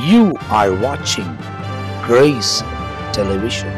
You are watching Grace Television.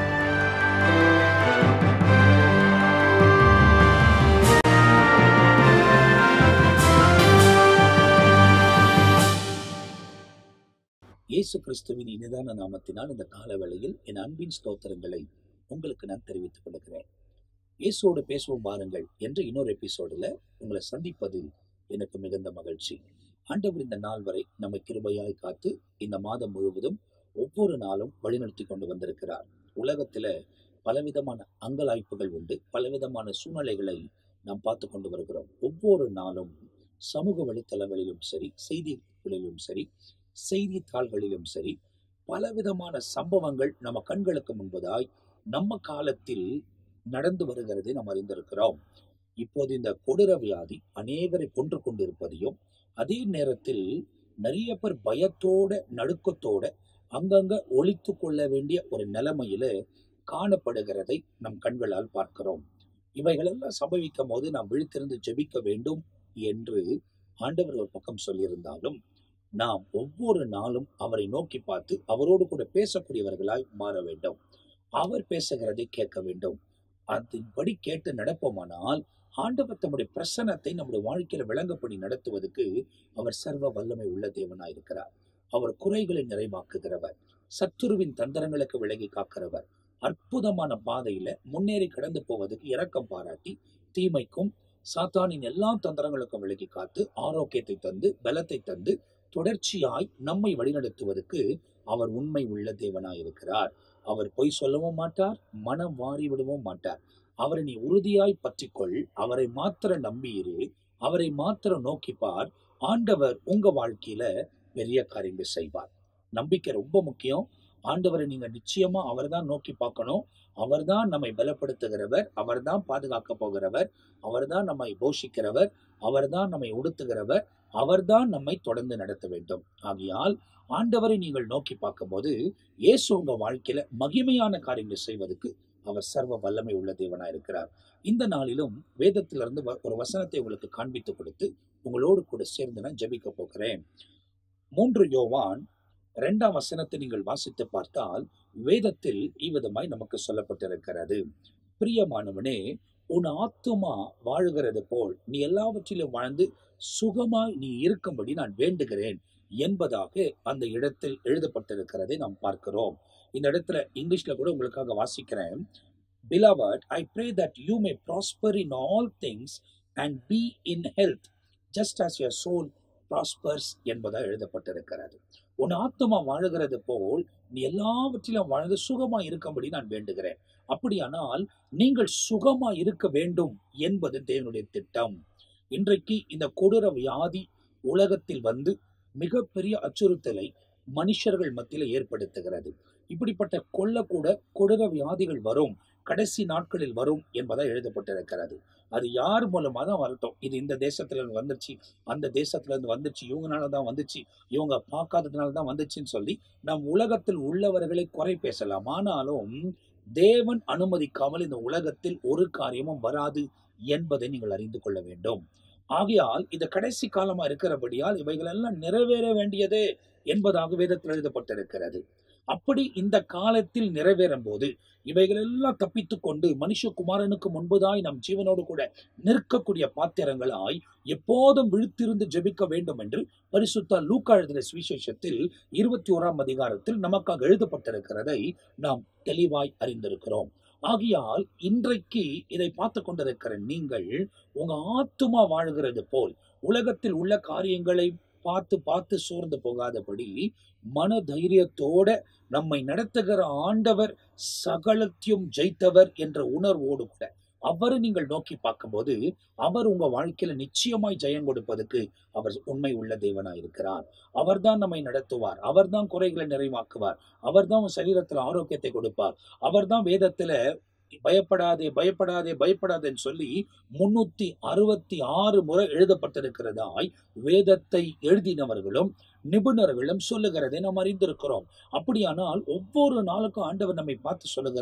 இயேசு கிறிஸ்துவின் இனிதான நாமத்தினால் இந்த கால வேளையில் என் அன்பின் ஸ்தோத்திரங்களை உங்களுக்கு நான் தெரிவித்துக் கொள்கிறேன் இயேசுவோடு பேசுவோம் பாருங்கள் என்ற இன்னொரு எபிசோடில் உங்களை சந்திப்பதில் எனக்கு மிகுந்த மகிழ்ச்சி ஆண்டவர் இந்த நாள் வரை நம்மை கிருபையாய் காத்து இந்த மாதம் முழுவதும் ஒவ்வொரு நாளும் வழிநடத்தி கொண்டு வந்திருக்கிறார் உலகத்துல பலவிதமான அங்கலாய்ப்புகள் உண்டு பலவிதமான சூழ்நிலைகளை நாம் பார்த்து கொண்டு வருகிறோம் ஒவ்வொரு நாளும் சமூக வலைத்தளங்களிலும் சரி செய்திகளிலும் சரி செய்தித்தாள்களிலும் சரி பலவிதமான சம்பவங்கள் நம்ம கண்களுக்கு முன்பதாய் நம்ம காலத்தில் நடந்து வருகிறதை நாம் அறிந்திருக்கிறோம் இப்போது இந்த கொடூர வியாதி அநேகரை கொன்று கொண்டிருப்பதையும் அதே நேரத்தில் நிறைய பேர் பயத்தோட நடுக்கத்தோட அங்கங்க ஒழித்து கொள்ள வேண்டிய ஒரு நிலைமையில காணப்படுகிறதை நம் கண்களால் பார்க்கிறோம் இவைகளெல்லாம் சம்பவிக்கும் போது நாம் விழித்திருந்து ஜெபிக்க வேண்டும் என்று ஆண்டவர் ஒரு பக்கம் சொல்லியிருந்தாலும் நாம் ஒவ்வொரு நாளும் அவரை நோக்கி பார்த்து அவரோடு கூட பேசக்கூடியவர்களாய் மாற வேண்டும் அவர் பேசுகிறதை கேட்க வேண்டும் அதன்படி கேட்டு நடப்போமானால் ஆண்டவர் தம்முடைய பிரசன்னத்தை நம்முடைய வாழ்க்கையில விளங்கப்படி நடத்துவதற்கு அவர் சர்வ வல்லமை உள்ள தேவனாய் இருக்கிறார் அவர் குறைகளை நிறைவாக்குகிறவர் சத்துருவின் தந்திரங்களுக்கு விலகி காக்கிறவர் அற்புதமான பாதையில முன்னேறி கடந்து போவதற்கு இரக்கம் பாராட்டி தீமைக்கும் சாத்தானின் எல்லா தந்திரங்களுக்கும் விலகி காத்து ஆரோக்கியத்தை தந்து பலத்தை தந்து தொடர்ச்சியாய் நம்மை வழிநடத்துவதற்கு அவர் உண்மை உள்ள தேவனாய் இருக்கிறார் அவர் பொய் சொல்லவும் மாட்டார் மனம் வாரி விடவும் மாட்டார் அவரை நீ உறுதியாய் பற்றிக்கொள் அவரை மாத்திர நம்பியிரு அவரை மாத்திர நோக்கிப்பார் ஆண்டவர் உங்க வாழ்க்கையில பெரிய காரியங்கள் செய்வார் நம்பிக்கை ரொம்ப முக்கியம் ஆண்டவரை நீங்க நிச்சயமா அவர்தான் நோக்கி பார்க்கணும் அவர்தான் நம்மை பலப்படுத்துகிறவர் அவர்தான் பாதுகாக்க போகிறவர் அவர்தான் நம்மை போஷிக்கிறவர் அவர்தான் நம்மை உடுத்துகிறவர் அவர்தான் நம்மை தொடர்ந்து நடத்த வேண்டும் ஆகையால் ஆண்டவரை நீங்கள் நோக்கி பார்க்கும்போது இயேசு உங்க வாழ்க்கையில மகிமையான காரியங்களை செய்வதற்கு அவர் சர்வ வல்லமை உள்ள தேவனா இருக்கிறார் இந்த நாளிலும் வேதத்திலிருந்து வ- ஒரு வசனத்தை உங்களுக்கு காண்பித்து கொடுத்து உங்களோடு கூட சேர்ந்து நான் ஜெபிக்க போகிறேன் மூன்று யோவான் இரண்டாம் வசனத்தை நீங்கள் வாசித்து பார்த்தால் வேதத்தில் இவ்விதமாய் நமக்கு சொல்லப்பட்டிருக்கிறது பிரியமானவனே உன் ஆத்துமா வாழுகிறது போல் நீ எல்லாவற்றிலும் வாழ்ந்து சுகமாய் நீ இருக்கும்படி நான் வேண்டுகிறேன் என்பதாக அந்த இடத்தில் எழுதப்பட்டிருக்கிறதை நாம் பார்க்கிறோம் இந்த இடத்துல இங்கிலீஷ்ல கூட உங்களுக்காக வாசிக்கிறேன் Beloved, I pray that you may prosper in all things and be in health, just as your soul prospers என்பதாக எழுதப்பட்டிருக்கிறது உன் ஆத்மா வாழுகிறது போல் நீ எல்லாவற்றிலும் வாழ்ந்து சுகமா இருக்கும்படி நான் வேண்டுகிறேன் அப்படியானால் நீங்கள் சுகமா இருக்க வேண்டும் என்பது தேவனுடைய திட்டம் இன்றைக்கு இந்த கொடூர வியாதி உலகத்தில் வந்து மிகப்பெரிய அச்சுறுத்தலை மனுஷர்கள் மத்தியில ஏற்படுத்துகிறது இப்படிப்பட்ட கொல்லக்கூட கொடூர வியாதிகள் வரும் கடைசி நாட்களில் வரும் என்பதா எழுதப்பட்டிருக்கிறது அது யார் மூலமா தான் வரட்டும் இது இந்த தேசத்துல இருந்து வந்துச்சு அந்த தேசத்துல இருந்து வந்துச்சு இவங்கனால தான் வந்துச்சு இவங்க பார்க்காததுனால தான் வந்துச்சுன்னு சொல்லி நம் உலகத்தில் உள்ளவர்களை குறை பேசலாம் ஆனாலும் தேவன் அனுமதிக்காமல் இந்த உலகத்தில் ஒரு காரியமும் வராது என்பதை நீங்கள் அறிந்து கொள்ள வேண்டும் ஆகையால் இந்த கடைசி காலமா இருக்கிறபடியால் இவைகளெல்லாம் நிறைவேற வேண்டியதே என்பதாக வேதத்தில் எழுதப்பட்டிருக்கிறது அப்படி இந்த காலத்தில் நிறைவேறும் போது இவைகளெல்லாம் தப்பித்துக் கொண்டு மனுஷகுமாரனுக்கு முன்பதாய் நம் ஜீவனோடு கூட நிற்கக்கூடிய பாத்திரங்களாய் எப்போதும் விழித்திருந்து ஜெபிக்க வேண்டும் என்று பரிசுத்த லூக்கா எழுதின சுவிசேஷத்தில் இருபத்தி ஓராம் அதிகாரத்தில் நமக்காக எழுதப்பட்டிருக்கிறதை நாம் தெளிவாய் அறிந்திருக்கிறோம் ஆகையால் இன்றைக்கு இதை பார்த்து கொண்டிருக்கிற நீங்கள் உங்க ஆத்துமா வாழ்கிறது போல் உலகத்தில் உள்ள காரியங்களை பார்த்து பார்த்து சோர்ந்து போகாதபடி மன தைரியத்தோட நம்மை நடத்துகிற ஆண்டவர் சகலத்தையும் ஜெயித்தவர் என்ற உணர்வோடு கூட அவரை நீங்கள் நோக்கி பார்க்கும்போது அவர் உங்க வாழ்க்கையில நிச்சயமாய் ஜெயம் கொடுப்பதற்கு அவர் உண்மை உள்ள தேவனாய் இருக்கிறார் அவர்தான் நம்மை நடத்துவார் அவர்தான் குறைகளை நிறைவாக்குவார் அவர்தான் உன் சரீரத்துல ஆரோக்கியத்தை கொடுப்பார் அவர்தான் வேதத்துல பயப்படாதே பயப்படாதே பயப்படாதேன்னு சொல்லி முன்னூத்தி அறுபத்தி ஆறு முறை எழுதப்பட்டிருக்கிறதாய் வேதத்தை எழுதினவர்களும் நிபுணர்களும் சொல்லுகிறதை நாம் அறிந்திருக்கிறோம் அப்படியானால் ஒவ்வொரு நாளுக்கும் ஆண்டவர் நம்மை பார்த்து சொல்லுகிறார்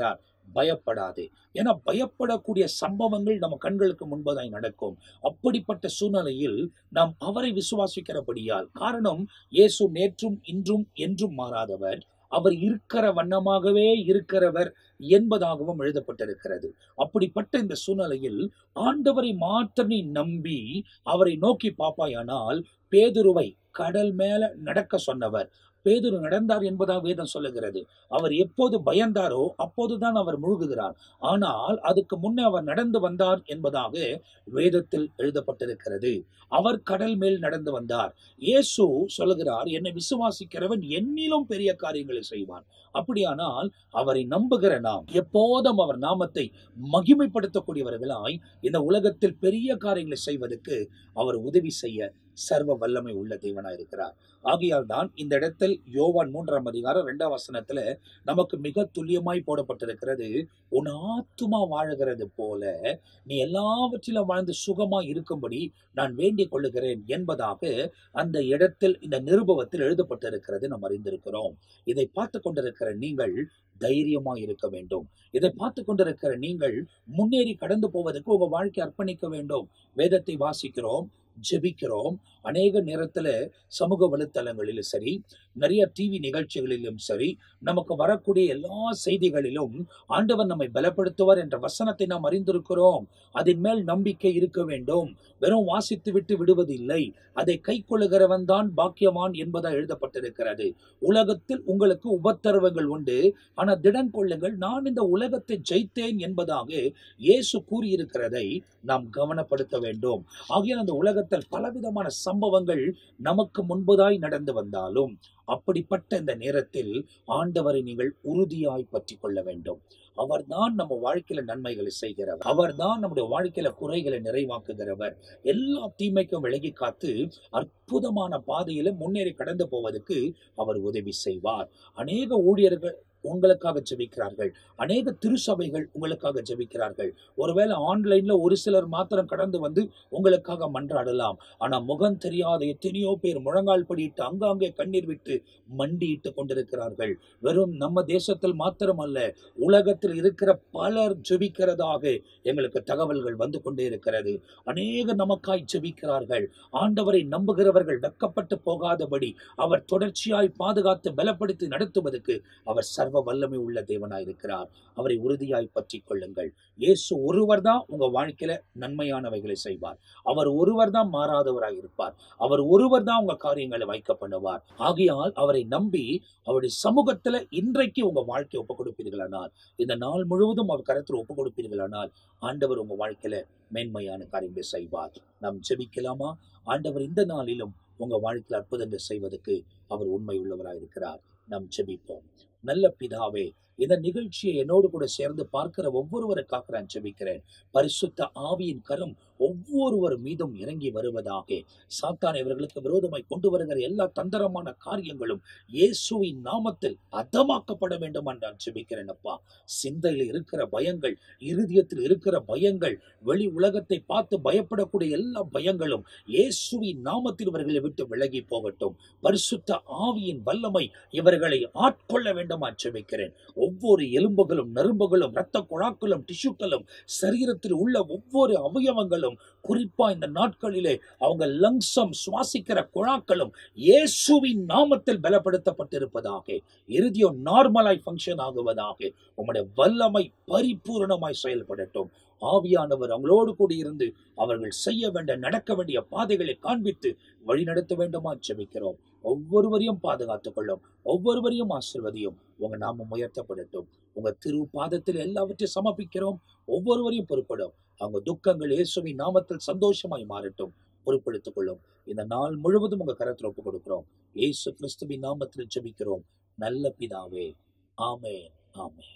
பயப்படாதே ஏன்னா பயப்படக்கூடிய சம்பவங்கள் நம்ம கண்களுக்கு முன்பதாய் நடக்கும் அப்படிப்பட்ட சூழ்நிலையில் நாம் அவரை விசுவாசிக்கிறபடியால் காரணம் இயேசு நேற்றும் இன்றும் என்றும் மாறாதவர் அவர் இருக்கிற வண்ணமாகவே இருக்கிறவர் என்பதாகவும் எழுதப்பட்டிருக்கிறது அப்படிப்பட்ட இந்த சூழ்நிலையில் ஆண்டவரை மாத்திரம் நீ நம்பி அவரை நோக்கி பாப்பாயானால் பேதுருவை கடல் மேல நடக்க சொன்னவர் பேதுரு நடந்தார் என்பதாக வேதம் சொல்லுகிறது அவர் எப்போது பயந்தாரோ அப்போதுதான் அவர் முழுகுகிறார் ஆனால் அதுக்கு முன்னே அவர் நடந்து வந்தார் என்பதாக வேதத்தில் எழுதப்பட்டிருக்கிறது அவர் கடல் மேல் நடந்து வந்தார் இயேசு சொல்லுகிறார் என்னை விசுவாசிக்கிறவன் என்னிலும் பெரிய காரியங்களை செய்வான் அப்படியானால் அவரை நம்புகிற நாம் எப்போதும் அவர் நாமத்தை மகிமைப்படுத்தக்கூடியவர்களாய் இந்த உலகத்தில் பெரிய காரியங்களை செய்வதற்கு அவர் உதவி செய்ய சர்வ வல்லமை உள்ள தேவனாய் இருக்கிறார் ஆகையால் தான் இந்த இடத்தில் யோவான் மூன்றாம் அதிகாரம் இரண்டாம் வசனத்துல நமக்கு மிக துல்லியமாய் போடப்பட்டிருக்கிறது உன் ஆத்துமா வாழுகிறது போல நீ எல்லாவற்றிலும் வாழ்ந்து சுகமா இருக்கும்படி நான் வேண்டிக் கொள்ளுகிறேன் என்பதாக அந்த இடத்தில் இந்த நிருபவத்தில் எழுதப்பட்டிருக்கிறது நாம் அறிந்திருக்கிறோம் இதை பார்த்து கொண்டிருக்கிற நீங்கள் தைரியமா இருக்க வேண்டும் இதை பார்த்து கொண்டிருக்கிற நீங்கள் முன்னேறி கடந்து போவதற்கு உங்க வாழ்க்கை அர்ப்பணிக்க வேண்டும் வேதத்தை வாசிக்கிறோம் ஜெபிக்கிறோம் அநேக நேரத்துல சமூக வலைத்தளங்களிலும் சரி நிறைய டிவி நிகழ்ச்சிகளிலும் சரி நமக்கு வரக்கூடிய எல்லா செய்திகளிலும் ஆண்டவர் நம்மை பலப்படுத்துவார் என்ற வசனத்தை நாம் அறிந்திருக்கிறோம் அதன் மேல் நம்பிக்கை இருக்க வேண்டும் வெறும் வாசித்து விட்டு விடுவதில்லை அதை கை கொள்ளுகிறவன் தான் பாக்கியவான் என்பதா எழுதப்பட்டிருக்கிறது உலகத்தில் உங்களுக்கு உபத்திரவங்கள் உண்டு ஆனா திடன் கொள்ளுங்கள் நான் இந்த உலகத்தை ஜெயித்தேன் என்பதாக இயேசு கூறியிருக்கிறதை நாம் கவனப்படுத்த வேண்டும் ஆகிய அந்த உலகத்தில் பலவிதமான சம்பவங்கள் நமக்கு முன்பதாய் நடந்து வந்தாலும் அப்படிப்பட்ட இந்த நேரத்தில் ஆண்டவரை நீங்கள் உறுதியாய் பற்றி கொள்ள வேண்டும் அவர்தான் நம்ம வாழ்க்கையில நன்மைகளை செய்கிறவர் அவர்தான் நம்முடைய வாழ்க்கையில குறைகளை நிறைவாக்குகிறவர் எல்லா தீமைக்கும் விலகி காத்து அற்புதமான பாதையில முன்னேறி கடந்து போவதற்கு அவர் உதவி செய்வார் அநேக ஊழியர்கள் உங்களுக்காக ஜெபிக்கிறார்கள் அநேக திருச்சபைகள் உங்களுக்காக ஜெபிக்கிறார்கள் ஒருவேளை ஆன்லைன்ல ஒரு சிலர் மாத்திரம் கடந்து வந்து உங்களுக்காக மன்றாடலாம் ஆனா முகம் தெரியாத எத்தனையோ பேர் முழங்கால் படியிட்டு அங்காங்கே கண்ணீர் விட்டு மண்டியிட்டு கொண்டிருக்கிறார்கள் வெறும் நம்ம தேசத்தில் மாத்திரமல்ல உலகத்தில் இருக்கிற பலர் ஜெபிக்கிறதாக எங்களுக்கு தகவல்கள் வந்து கொண்டே இருக்கிறது அநேக நமக்காய் ஜெபிக்கிறார்கள் ஆண்டவரை நம்புகிறவர்கள் வெக்கப்பட்டு போகாதபடி அவர் தொடர்ச்சியாய் பாதுகாத்து பலப்படுத்தி நடத்துவதற்கு அவர் சர்வ வல்லமை உள்ள தேவனாய் இருக்கிறார் அவரை உறுதியாய் பற்றி கொள்ளுங்கள் இயேசு ஒருவர் தான் உங்க வாழ்க்கையில நன்மையானவைகளை செய்வார் அவர் ஒருவர் தான் மாறாதவராய் இருப்பார் அவர் ஒருவர் தான் உங்க காரியங்களை வைக்க பண்ணுவார் ஆகையால் அவரை நம்பி அவருடைய சமூகத்துல இன்றைக்கு உங்க வாழ்க்கையை ஒப்பு கொடுப்பீர்களானால் இந்த நாள் முழுவதும் அவர் கரத்தில் ஒப்பு கொடுப்பீர்களானால் ஆண்டவர் உங்க வாழ்க்கையில மேன்மையான காரியங்களை செய்வார் நாம் ஜெபிக்கலாமா ஆண்டவர் இந்த நாளிலும் உங்க வாழ்க்கையில் அற்புதங்கள் செய்வதற்கு அவர் உண்மை உள்ளவராய் இருக்கிறார் நாம் ஜெபிப்போம் நல்ல பிதாவே இந்த நிகழ்ச்சியை என்னோடு கூட சேர்ந்து பார்க்கிற ஒவ்வொருவருக்காக நான் ஜெபிக்கிறேன் பரிசுத்த ஆவியின் கரம் ஒவ்வொருவர் மீதும் இறங்கி வருவதாக சாத்தான் இவர்களுக்கு விரோதமாய் கொண்டு வருகிற எல்லா தந்திரமான காரியங்களும் இயேசுவின் நாமத்தில் அதமாக்கப்பட வேண்டும் என்று நான் ஜெபிக்கிறேன் அப்பா சிந்தையில் இருக்கிற பயங்கள் இருதயத்தில் இருக்கிற பயங்கள் வெளி உலகத்தை பார்த்து பயப்படக்கூடிய எல்லா பயங்களும் இயேசுவின் நாமத்தில் இவர்களை விட்டு விலகி போகட்டும் பரிசுத்த ஆவியின் வல்லமை இவர்களை ஆட்கொள்ள வேண்டும் நான் ஜெபிக்கிறேன் ஒவ்வொரு எலும்புகளும் நரும்புகளும் இரத்த குழாக்களும் டிஷ்யூக்களும் சரீரத்தில் உள்ள ஒவ்வொரு அவயவங்களும் குறிப்பா இந்த நாட்களிலே அவங்க லங்ஸம் சுவாசிக்கிற குழாக்களும் இயேசுவின் நாமத்தில் பலப்படுத்தப்பட்டிருப்பதாக இறுதியம் நார்மலாய் ஃபங்க்ஷன் ஆகுவதாக உம்முடைய வல்லமை பரிபூரணமாய் செயல்படட்டும் ஆவியானவர் அவங்களோடு கூட இருந்து அவர்கள் செய்ய வேண்டிய நடக்க வேண்டிய பாதைகளை காண்பித்து வழிநடத்த வேண்டுமா ஜெபிக்கிறோம் ஒவ்வொருவரையும் பாதுகாத்துக் கொள்ளும் ஒவ்வொருவரையும் ஆசிர்வதியும் உங்க நாமம் உயர்த்தப்படட்டும் உங்க திரு பாதத்தில் எல்லாவற்றையும் சமர்ப்பிக்கிறோம் ஒவ்வொருவரையும் பொறுப்படும் அவங்க துக்கங்கள் இயேசுவின் நாமத்தில் சந்தோஷமாய் மாறட்டும் பொறுப்பெடுத்துக் கொள்ளும் இந்த நாள் முழுவதும் உங்க கரத்தில் ஒப்புக் கொடுக்கிறோம் இயேசு கிறிஸ்துவின் நாமத்தில் ஜெபிக்கிறோம் நல்ல பிதாவே ஆமென் ஆமென்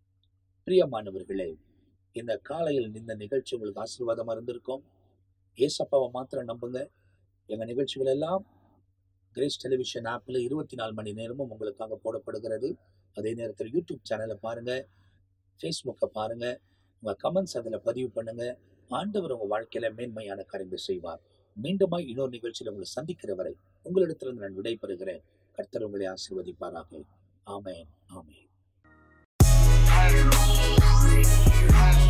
பிரியமானவர்களே இந்த காலையில் இந்த நிகழ்ச்சி உங்களுக்கு ஆசீர்வாதமா இருந்திருக்கும் ஏசப்பாவை மாத்திரம் நம்புங்க எங்க நிகழ்ச்சிகள் எல்லாம் கிரேஸ் டெலிவிஷன் ஆப்பில் இருபத்தி நாலு மணி நேரமும் உங்களுக்காக போடப்படுகிறது அதே நேரத்தில் யூடியூப் சேனலை பாருங்க ஃபேஸ்புக்கை பாருங்க உங்க கமெண்ட்ஸ் அதில் பதிவு பண்ணுங்க ஆண்டவர் உங்க வாழ்க்கையில மேன்மையான காரியங்கள் செய்வார் மீண்டுமாய் இன்னொரு நிகழ்ச்சியில் உங்களை சந்திக்கிற வரை உங்களிடத்திலிருந்து நான் விடைபெறுகிறேன் கர்த்தர் உங்களை ஆசீர்வதிப்பாராக ஆமென் ஆமென் you have